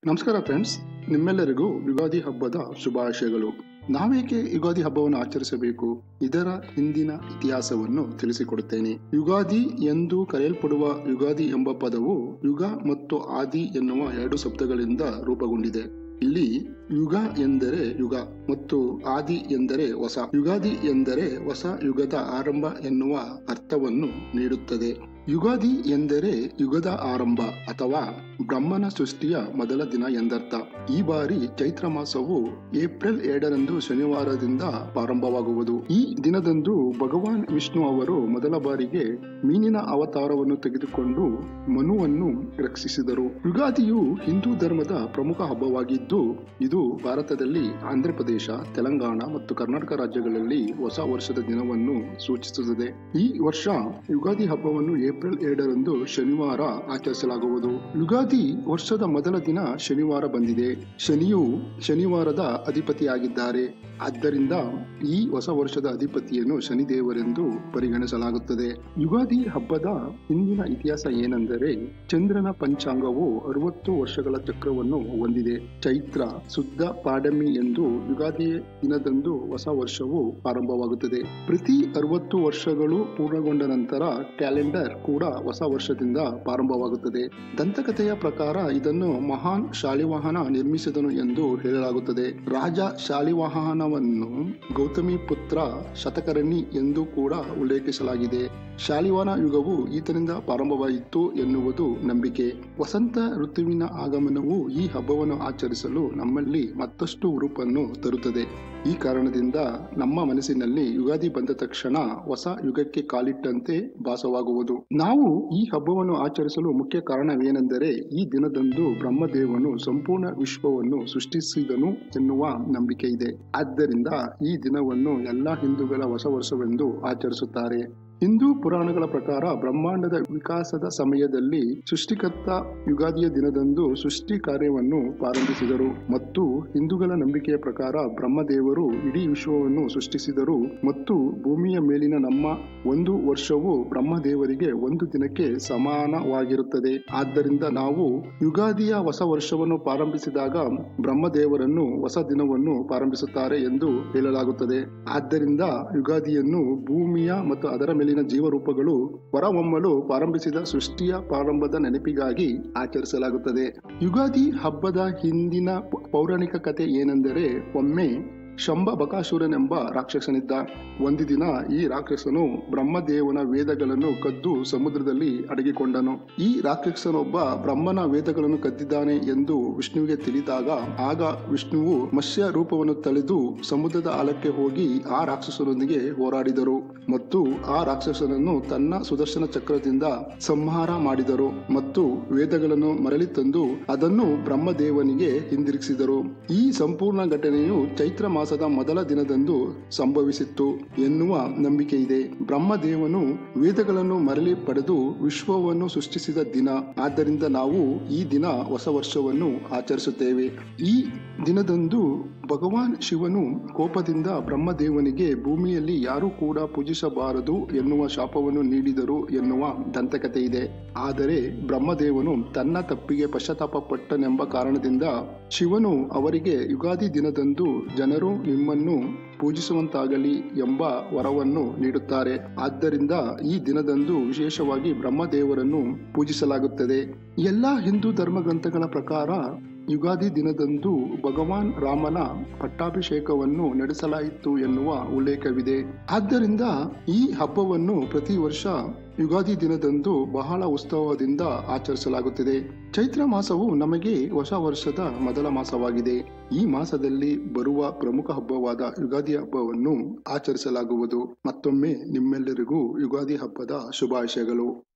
ನಮಸ್ಕಾರ ಫ್ರೆಂಡ್ಸ್ ನಿಮ್ಮೆಲ್ಲರಿಗೂ ಯುಗಾದಿ ಹಬ್ಬದ ಶುಭಾಶಯಗಳು ನಾವೇಕೆ ಯುಗಾದಿ ಹಬ್ಬವನ್ನು ಆಚರಿಸಬೇಕು ಇದರ ಹಿಂದಿನ ಇತಿಹಾಸವನ್ನು ತಿಳಿಸಿಕೊಡುತ್ತೇನೆ ಯುಗಾದಿ ಎಂದು ಕರೆಯಲ್ಪಡುವ ಯುಗಾದಿ ಎಂಬ ಪದವು ಯುಗ ಮತ್ತು ಆದಿ ಎನ್ನುವ ಎರಡು ಶಬ್ದಗಳಿಂದ ರೂಪುಗೊಂಡಿದೆ ಇಲ್ಲಿ ಯುಗ ಎಂದರೆ ಯುಗ ಮತ್ತು ಆದಿ ಎಂದರೆ ಹೊಸ ಯುಗಾದಿ ಎಂದರೆ ಹೊಸ ಯುಗದ ಆರಂಭ ಎನ್ನುವ ಅರ್ಥವನ್ನು ನೀಡುತ್ತದೆ ಯುಗಾದಿ ಎಂದರೆ ಯುಗದ ಆರಂಭ ಅಥವಾ ಬ್ರಹ್ಮನ ಸೃಷ್ಟಿಯ ಮೊದಲ ದಿನ ಎಂದರ್ಥ ಈ ಬಾರಿ ಚೈತ್ರ ಮಾಸವು ಏಪ್ರಿಲ್ ಎರಡರಂದು ಶನಿವಾರದಿಂದ ಪ್ರಾರಂಭವಾಗುವುದು ಈ ದಿನದಂದು ಭಗವಾನ್ ವಿಷ್ಣು ಅವರು ಮೊದಲ ಬಾರಿಗೆ ಮೀನಿನ ಅವತಾರವನ್ನು ತೆಗೆದುಕೊಂಡು ಮನುವನ್ನು ರಕ್ಷಿಸಿದರು ಯುಗಾದಿಯು ಹಿಂದೂ ಧರ್ಮದ ಪ್ರಮುಖ ಹಬ್ಬವಾಗಿದ್ದು ಇದು ಭಾರತದಲ್ಲಿ ಆಂಧ್ರಪ್ರದೇಶ ತೆಲಂಗಾಣ ಮತ್ತು ಕರ್ನಾಟಕ ರಾಜ್ಯಗಳಲ್ಲಿ ಹೊಸ ವರ್ಷದ ದಿನವನ್ನು ಸೂಚಿಸುತ್ತದೆ ಈ ವರ್ಷ ಯುಗಾದಿ ಹಬ್ಬವನ್ನು ಏಪ್ರಿಲ್ ಎರಡರಂದು ಶನಿವಾರ ಆಚರಿಸಲಾಗುವುದು ಯುಗಾದಿ ವರ್ಷದ ಮೊದಲ ದಿನ ಶನಿವಾರ ಬಂದಿದೆ ಶನಿಯು ಶನಿವಾರದ ಅಧಿಪತಿಯಾಗಿದ್ದಾರೆ ಆದ್ದರಿಂದ ಈ ಹೊಸ ವರ್ಷದ ಅಧಿಪತಿಯನ್ನು ಶನಿದೇವರೆಂದು ಪರಿಗಣಿಸಲಾಗುತ್ತದೆ ಯುಗಾದಿ ಹಬ್ಬದ ಹಿಂದಿನ ಇತಿಹಾಸ ಏನೆಂದರೆ ಚಂದ್ರನ ಪಂಚಾಂಗವು ಅರವತ್ತು ವರ್ಷಗಳ ಚಕ್ರವನ್ನು ಹೊಂದಿದೆ ಚೈತ್ರ ಶುದ್ಧ ಪಾಡಮಿ ಎಂದು ಯುಗಾದಿ ದಿನದಂದು ಹೊಸ ವರ್ಷವು ಪ್ರಾರಂಭವಾಗುತ್ತದೆ ಪ್ರತಿ ಅರವತ್ತು ವರ್ಷಗಳು ಪೂರ್ಣಗೊಂಡ ನಂತರ ಕ್ಯಾಲೆಂಡರ್ ಕೂಡ ಹೊಸ ವರ್ಷದಿಂದ ಪ್ರಾರಂಭವಾಗುತ್ತದೆ ದಂತಕಥೆಯ ಪ್ರಕಾರ ಇದನ್ನು ಮಹಾನ್ ಶಾಲಿವಾಹನ ನಿರ್ಮಿಸಿದನು ಎಂದು ಹೇಳಲಾಗುತ್ತದೆ ರಾಜ ಶಾಲಿವಾಹನವನ್ನು ಗೌತಮಿ ಪುತ್ರ ಶತಕರ್ಣಿ ಎಂದು ಕೂಡ ಉಲ್ಲೇಖಿಸಲಾಗಿದೆ ಶಾಲಿವಾನ ಯುಗವು ಈತನಿಂದ ಪ್ರಾರಂಭವಾಯಿತು ಎನ್ನುವುದು ನಂಬಿಕೆ ವಸಂತ ಋತುವಿನ ಆಗಮನವು ಈ ಹಬ್ಬವನ್ನು ಆಚರಿಸಲು ನಮ್ಮಲ್ಲಿ ಮತ್ತಷ್ಟು ಹುರುಪನ್ನು ತರುತ್ತದೆ ಈ ಕಾರಣದಿಂದ ನಮ್ಮ ಮನಸ್ಸಿನಲ್ಲಿ ಯುಗಾದಿ ಬಂದ ತಕ್ಷಣ ಹೊಸ ಯುಗಕ್ಕೆ ಕಾಲಿಟ್ಟಂತೆ ಭಾಸವಾಗುವುದು ನಾವು ಈ ಹಬ್ಬವನ್ನು ಆಚರಿಸಲು ಮುಖ್ಯ ಕಾರಣವೇನೆಂದರೆ ಈ ದಿನದಂದು ಬ್ರಹ್ಮದೇವನು ಸಂಪೂರ್ಣ ವಿಶ್ವವನ್ನು ಸೃಷ್ಟಿಸಿದನು ಎನ್ನುವ ನಂಬಿಕೆ ಇದೆ ಆದ್ದರಿಂದ ಈ ದಿನವನ್ನು ಎಲ್ಲಾ ಹಿಂದೂಗಳ ಹೊಸ ವರ್ಷವೆಂದು ಆಚರಿಸುತ್ತಾರೆ ಹಿಂದೂ ಪುರಾಣಗಳ ಪ್ರಕಾರ ಬ್ರಹ್ಮಾಂಡದ ವಿಕಾಸದ ಸಮಯದಲ್ಲಿ ಸೃಷ್ಟಿಕರ್ತ ಯುಗಾದಿಯ ದಿನದಂದು ಸೃಷ್ಟಿ ಕಾರ್ಯವನ್ನು ಪ್ರಾರಂಭಿಸಿದರು ಮತ್ತು ಹಿಂದೂಗಳ ನಂಬಿಕೆಯ ಪ್ರಕಾರ ಬ್ರಹ್ಮದೇವರು ಇಡೀ ವಿಶ್ವವನ್ನು ಸೃಷ್ಟಿಸಿದರು ಮತ್ತು ಭೂಮಿಯ ಮೇಲಿನ ನಮ್ಮ ಒಂದು ವರ್ಷವು ಬ್ರಹ್ಮದೇವರಿಗೆ ಒಂದು ದಿನಕ್ಕೆ ಸಮಾನವಾಗಿರುತ್ತದೆ ಆದ್ದರಿಂದ ನಾವು ಯುಗಾದಿಯ ಹೊಸ ವರ್ಷವನ್ನು ಪ್ರಾರಂಭಿಸಿದಾಗ ಬ್ರಹ್ಮದೇವರನ್ನು ಹೊಸ ದಿನವನ್ನು ಪ್ರಾರಂಭಿಸುತ್ತಾರೆ ಎಂದು ಹೇಳಲಾಗುತ್ತದೆ ಆದ್ದರಿಂದ ಯುಗಾದಿಯನ್ನು ಭೂಮಿಯ ಮತ್ತು ಅದರ ಮೇಲಿನ ಜೀವರೂಪಗಳು ಹೊರಹೊಮ್ಮಲು ಪ್ರಾರಂಭಿಸಿದ ಸೃಷ್ಟಿಯ ಪ್ರಾರಂಭದ ನೆನಪಿಗಾಗಿ ಆಚರಿಸಲಾಗುತ್ತದೆ ಯುಗಾದಿ ಹಬ್ಬದ ಹಿಂದಿನ ಪೌರಾಣಿಕ ಕಥೆ ಏನೆಂದರೆ ಒಮ್ಮೆ ಶಂಭ ಬಕಾಸುರನೆಂಬ ರಾಕ್ಷಸನಿದ್ದ ಒಂದು ದಿನ ಈ ರಾಕ್ಷಸನು ಬ್ರಹ್ಮದೇವನ ವೇದಗಳನ್ನು ಕದ್ದು ಸಮುದ್ರದಲ್ಲಿ ಅಡಗಿಕೊಂಡನು ಈ ರಾಕ್ಷಸನೊಬ್ಬ ಬ್ರಹ್ಮನ ವೇದಗಳನ್ನು ಕದ್ದಿದ್ದಾನೆ ಎಂದು ವಿಷ್ಣುವಿಗೆ ತಿಳಿದಾಗ ಆಗ ವಿಷ್ಣುವು ಮತ್ಸ್ಯ ರೂಪವನ್ನು ತಳೆದು ಸಮುದ್ರದ ಆಳಕ್ಕೆ ಹೋಗಿ ಆ ರಾಕ್ಷಸನೊಂದಿಗೆ ಹೋರಾಡಿದರು ಮತ್ತು ಆ ರಾಕ್ಷಸನನ್ನು ತನ್ನ ಸುದರ್ಶನ ಚಕ್ರದಿಂದ ಸಂಹಾರ ಮಾಡಿದರು ಮತ್ತು ವೇದಗಳನ್ನು ಮರಳಿ ತಂದು ಅದನ್ನು ಬ್ರಹ್ಮದೇವನಿಗೆ ಹಿಂದಿರುಗಿಸಿದರು ಈ ಸಂಪೂರ್ಣ ಘಟನೆಯು ಚೈತ್ರ ಮಾಸದ ಮೊದಲ ದಿನದಂದು ಸಂಭವಿಸಿತ್ತು ಎನ್ನುವ ನಂಬಿಕೆ ಇದೆ ಬ್ರಹ್ಮದೇವನು ವೇದಗಳನ್ನು ಮರಳಿ ಪಡೆದು ವಿಶ್ವವನ್ನು ಸೃಷ್ಟಿಸಿದ ದಿನ ಆದ್ದರಿಂದ ನಾವು ಈ ದಿನ ಹೊಸ ವರ್ಷವನ್ನು ಆಚರಿಸುತ್ತೇವೆ ಈ ದಿನದಂದು ಭಗವಾನ್ ಶಿವನು ಕೋಪದಿಂದ ಬ್ರಹ್ಮದೇವನಿಗೆ ಭೂಮಿಯಲ್ಲಿ ಯಾರು ಕೂಡ ಪೂಜಿಸಬಾರದು ಎನ್ನುವ ಶಾಪವನ್ನು ನೀಡಿದರು ಎನ್ನುವ ದಂತಕತೆ ಇದೆ ಆದರೆ ಬ್ರಹ್ಮದೇವನು ತನ್ನ ತಪ್ಪಿಗೆ ಪಶ್ಚಾತ್ತಾಪ ಪಟ್ಟನೆಂಬ ಕಾರಣದಿಂದ ಶಿವನು ಅವರಿಗೆ ಯುಗಾದಿ ದಿನದಂದು ಜನರು ನಿಮ್ಮನ್ನು ಪೂಜಿಸುವಂತಾಗಲಿ ಎಂಬ ವರವನ್ನು ನೀಡುತ್ತಾರೆ ಆದ್ದರಿಂದ ಈ ದಿನದಂದು ವಿಶೇಷವಾಗಿ ಬ್ರಹ್ಮದೇವರನ್ನು ಪೂಜಿಸಲಾಗುತ್ತದೆ ಎಲ್ಲಾ ಹಿಂದೂ ಧರ್ಮ ಗ್ರಂಥಗಳ ಪ್ರಕಾರ ಯುಗಾದಿ ದಿನದಂದು ಭಗವಾನ್ ರಾಮನ ಪಟ್ಟಾಭಿಷೇಕವನ್ನು ನಡೆಸಲಾಯಿತು ಎನ್ನುವ ಉಲ್ಲೇಖವಿದೆ ಆದ್ದರಿಂದ ಈ ಹಬ್ಬವನ್ನು ಪ್ರತಿ ವರ್ಷ ಯುಗಾದಿ ದಿನದಂದು ಬಹಳ ಉತ್ಸವದಿಂದ ಆಚರಿಸಲಾಗುತ್ತದೆ ಚೈತ್ರ ಮಾಸವು ನಮಗೆ ಹೊಸ ವರ್ಷದ ಮೊದಲ ಮಾಸವಾಗಿದೆ ಈ ಮಾಸದಲ್ಲಿ ಬರುವ ಪ್ರಮುಖ ಹಬ್ಬವಾದ ಯುಗಾದಿ ಹಬ್ಬವನ್ನು ಆಚರಿಸಲಾಗುವುದು ಮತ್ತೊಮ್ಮೆ ನಿಮ್ಮೆಲ್ಲರಿಗೂ ಯುಗಾದಿ ಹಬ್ಬದ ಶುಭಾಶಯಗಳು